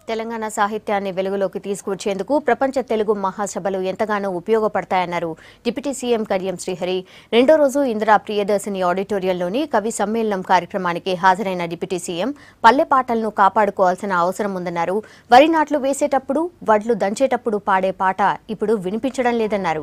తెలంగాణ సాహిత్యాన్ని వెలుగులోకి తీసుకువచ్చేందుకు ప్రపంచ తెలుగు మహాసభలు ఎంతగానో ఉపయోగపడతాయన్నారు డిప్యూటీ సీఎం కడియం శ్రీహరి రెండో రోజు ఇందిరా ప్రియదర్శిని ఆడిటోరియంలోని కవి సమ్మేళనం కార్యక్రమానికి హాజరైన డిప్యూటీ సీఎం పల్లె పాటలను కాపాడుకోవాల్సిన అవసరం ఉందన్నారు వరి నాట్లు వేసేటప్పుడు వడ్లు దంచేటప్పుడు పాడే పాట ఇప్పుడు వినిపించడం లేదన్నారు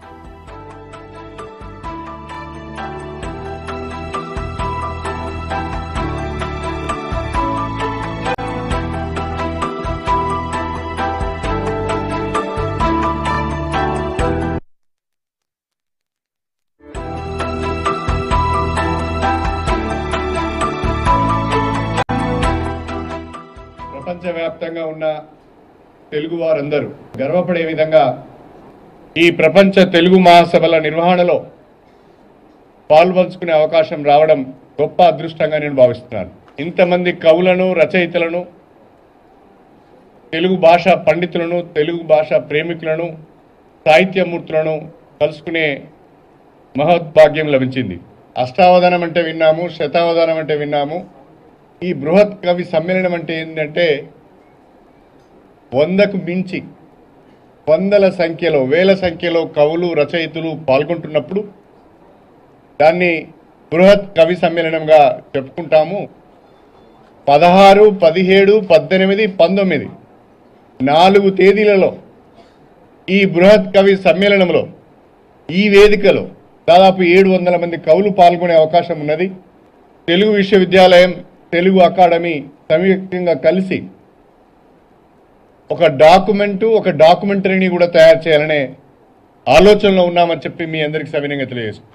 ప్రపంచవ్యాప్తంగా ఉన్న తెలుగు వారందరూ గర్వపడే విధంగా ఈ ప్రపంచ తెలుగు మహాసభల నిర్వహణలో పాల్పంచుకునే అవకాశం రావడం గొప్ప అదృష్టంగా నేను భావిస్తున్నాను ఇంతమంది కవులను రచయితలను తెలుగు భాష పండితులను తెలుగు భాష ప్రేమికులను సాహిత్యమూర్తులను కలుసుకునే మహోద్భాగ్యం లభించింది అష్టావధానం అంటే విన్నాము శతావధానం అంటే విన్నాము ఈ బృహత్ కవి సమ్మేళనం అంటే ఏంటంటే వందకు మించి వందల సంఖ్యలో వేల సంఖ్యలో కవులు రచయితలు పాల్గొంటున్నప్పుడు దాన్ని బృహత్ కవి సమ్మేళనంగా చెప్పుకుంటాము పదహారు పదిహేడు పద్దెనిమిది పంతొమ్మిది నాలుగు తేదీలలో ఈ బృహత్ కవి సమ్మేళనంలో ఈ వేదికలో దాదాపు ఏడు వందల మంది కవులు పాల్గొనే అవకాశం ఉన్నది తెలుగు విశ్వవిద్యాలయం తెలుగు అకాడమీ సంయుక్తంగా కలిసి ఒక డాక్యుమెంటు ఒక డాక్యుమెంటరీని కూడా తయారు చేయాలనే ఆలోచనలో ఉన్నామని చెప్పి మీ అందరికీ సవినయంగా తెలియజేస్తాం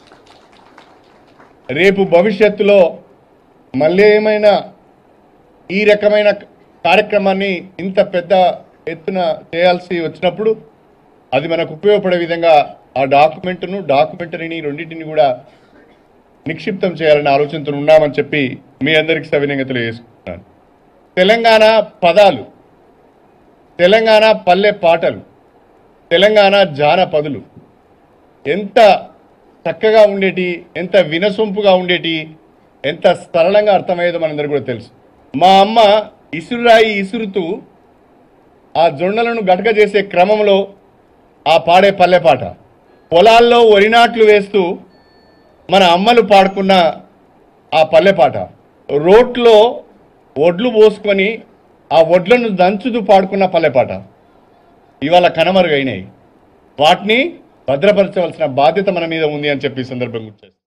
రేపు భవిష్యత్తులో మళ్ళీ ఏమైనా ఈ రకమైన కార్యక్రమాన్ని ఇంత పెద్ద ఎత్తున చేయాల్సి వచ్చినప్పుడు అది మనకు ఉపయోగపడే విధంగా ఆ డాక్యుమెంట్ను డాక్యుమెంటరీని రెండింటిని కూడా నిక్షిప్తం చేయాలనే ఆలోచనతో ఉన్నామని చెప్పి మీ అందరికీ సవినయంగా తెలియజేసుకుంటున్నాను తెలంగాణ పదాలు తెలంగాణ పల్లె పాటలు తెలంగాణ జానపదులు ఎంత చక్కగా ఉండేటి ఎంత వినసొంపుగా ఉండేటి ఎంత సరళంగా అర్థమయ్యేదో మనందరికీ కూడా తెలుసు మా అమ్మ ఇసురురాయి ఇసురుతూ ఆ జొన్నలను గటక చేసే క్రమంలో ఆ పాడే పల్లె పాట పొలాల్లో వరినాట్లు వేస్తూ మన అమ్మలు పాడుకున్న ఆ పల్లె పాట రోట్లో ఒడ్లు పోసుకొని ఆ ఒడ్లను దంచుతూ పాడుకున్న పల్లె పాట ఇవాళ కనుమరుగైనాయి వాటిని భద్రపరచవలసిన బాధ్యత మన మీద ఉంది అని చెప్పి ఈ సందర్భంగా గుర్తు చేస్తాను.